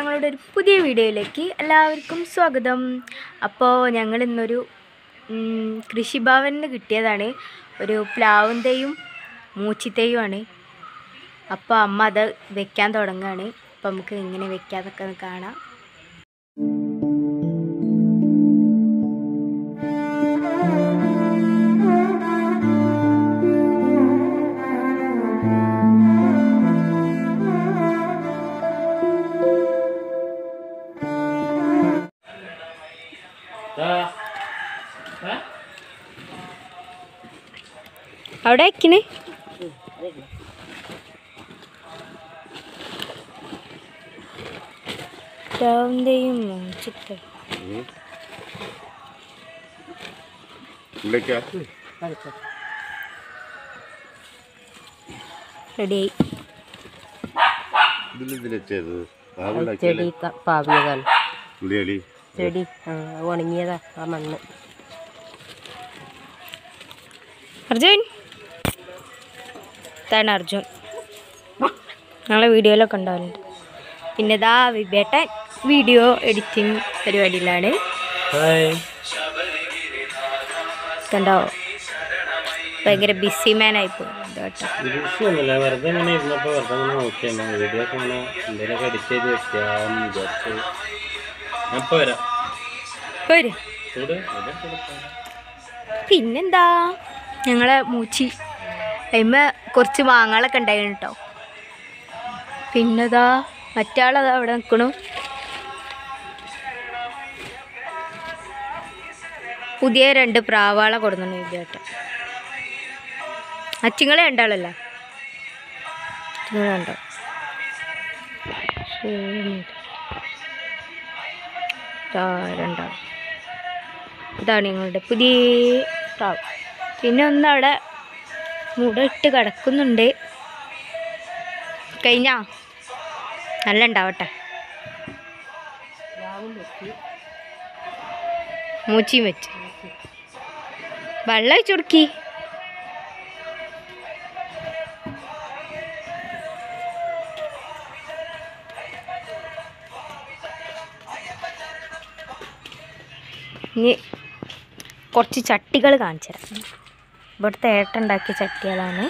ഞങ്ങളുടെ ഒരു പുതിയ വീഡിയോയിലേക്ക് എല്ലാവർക്കും സ്വാഗതം അപ്പോൾ ഞങ്ങൾ ഇന്നൊരു ഉം, കൃഷിഭവനിൽ നിന്ന് കിട്ടിയതാണ് ഒരു പ്ലാവും തൈയും മൂച്ചിത്തൈയുമാണ് അപ്പോൾ അമ്മ അത് വെക്കാൻ തുടങ്ങുകയാണ് അപ്പോൾ നമുക്ക് എങ്ങനെ വെക്കാതൊക്കെ ഒന്ന് കാണാം അവിടെ വെക്കണേ പ്ലാവും തൈയും മൂച്ചിത്തൈ ഉള്ളിലേക്ക് റെഡിയായി ഇതിലെന്തിനാ ചെയ്തത് ചെടി ബാബുണ്ടാക്കിയല്ലേ ക- പാവിയതാണ് ഉള്ളിയടി ചെടി ആ, ഉണങ്ങിയതാ ആ മണ്ണ് അർജുൻ ഇതാണ് അർജുൻ ഞങ്ങളെ വീഡിയോയിലൊക്കെ ഉണ്ടാവലുണ്ട് പിന്നെ ഇതാ വിബേട്ടൻ വീഡിയോ എഡിറ്റിംഗ് പരിപാടിയിലാണ് കണ്ടോ ഭയങ്കര ബിസി മാൻ ആയിപ്പോയി കേട്ടോ ദൃശ്യമൊന്നുമില്ല വെറുതെ ഇങ്ങനെ ഇരുന്നപ്പോൾ വെറുതെ ഇങ്ങനെ നോക്കിയാണ് വീഡിയോ ഒക്കെ ഇങ്ങനെ എന്തെങ്കിലുമൊക്കെ എഡിറ്റ് ചെയ്ത് വെക്കാമെന്ന് വിചാരിച്ചു ഞാൻ ഇപ്പോൾ വരാം പോര് ചൂട് ഇവിടെ കൊടുക്കാം. പിന്നെന്താ ഞങ്ങളെ മൂച്ചി അതിമ കുറച്ച് മാങ്ങകളൊക്കെ ഉണ്ടായിരുന്നു കേട്ടോ പിന്നെതാ മറ്റാളതാ അവിടെ നിൽക്കണു പുതിയ രണ്ട് പ്രാവാളെ കൊടുന്നു ഇതേട്ട അച്ചിങ്ങളെ രണ്ടാളല്ല അച്ചിങ്ങളെ ഉണ്ടോ രണ്ടാളും ഇതാണ് ഞങ്ങളുടെ പുതിയ പ്രാവ് പിന്നെ ഒന്ന് അവിടെ മുട ഇട്ട് കിടക്കുന്നുണ്ട് കഴിഞ്ഞാ നല്ല ഉണ്ടാവട്ടെ മൂച്ചിയും വെച്ച് വെള്ളം ഒഴിച്ച് കൊടുക്കി ഇനി കുറച്ച് ചട്ടികൾ കാണിച്ചു തരാം ഇവിടുത്തെ ഏട്ടുണ്ടാക്കിയ ചട്ടികളാണ്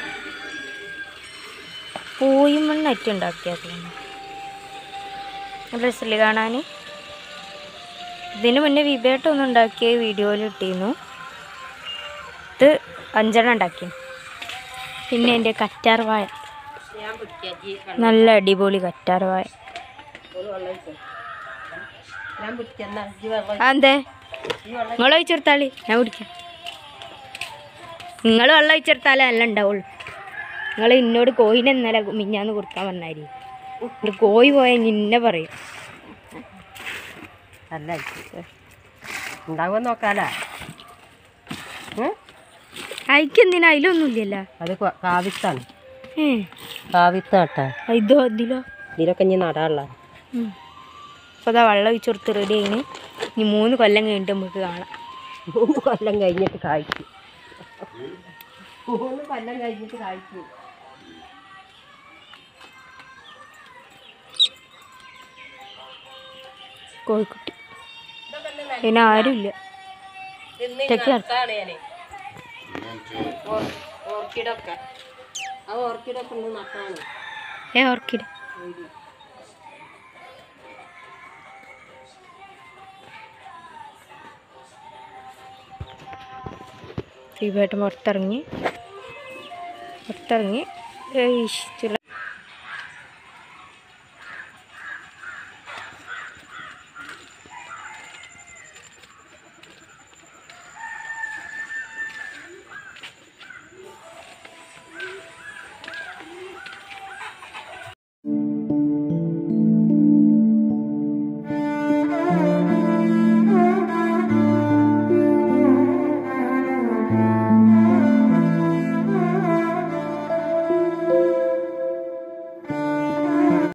പൂയും മണ്ണറ്റ് ഉണ്ടാക്കിയതാണ് രസമില്ല കാണാൻ ഇതിന് മുന്നേ വിവേട്ടം ഒന്ന് ഉണ്ടാക്കിയ വീഡിയോയിൽ ഇട്ടിരുന്നു ഇത് അഞ്ചെണ്ണം ഉണ്ടാക്കി പിന്നെ എൻ്റെ കറ്റാർ വായ നല്ല അടിപൊളി കറ്റാർ വായ ഞാൻ പിടിക്കുന്ന ഈ വെള്ളം അതെന്തേ നിങ്ങൾ ഒഴിച്ചെടുത്താളി ഞാൻ കുടിക്കാം നിങ്ങൾ വെള്ളം ഒഴിച്ചെടുത്താലേ നല്ല ഉണ്ടാവുള്ളൂ നിങ്ങൾ എന്നോട് കോയിനെ ഇന്നലെ മിഞ്ഞാന്ന് കൊടുക്കാൻ പറഞ്ഞാരി ഒരു കോഴി പോയാൽ നിന്നെ പറയും നല്ല ഉണ്ടാവുമെന്ന് നോക്കാലാ അയക്കെന്തിനാ അതിലൊന്നുമില്ലല്ലോ അത് കൊ- കാവിത്താണ് ഏ കാവിത്താട്ടാ ഇതോ ഇതിലോ ഇതിലൊക്കെ ഇനി നടാനുള്ള അപ്പോൾ അതാ വെള്ളം ഒഴിച്ച് കൊടുത്ത് റെഡി ആയിന് ഇനി മൂന്ന് കൊല്ലം കഴിഞ്ഞിട്ട് നമുക്ക് കാണാം മൂന്ന് കൊല്ലം കഴിഞ്ഞിട്ട് കായ്ക്കും മൂന്ന് കൊല്ലം കഴിഞ്ഞിട്ട് കായ്ക്കും കോഴിക്കുട്ടി പിന്നെ ആരുമില്ല ഒറ്റയ്ക്ക് നട- ഓർക്കിഡൊക്കെ ആ ഓർക്കിഡൊക്കെ ഒന്ന് നട്ടാണ് ഏ ഓർക്കിഡ് ശ്രീപേട്ടൻ പുറത്തിറങ്ങി പുറത്തിറങ്ങി ഏയ് ചില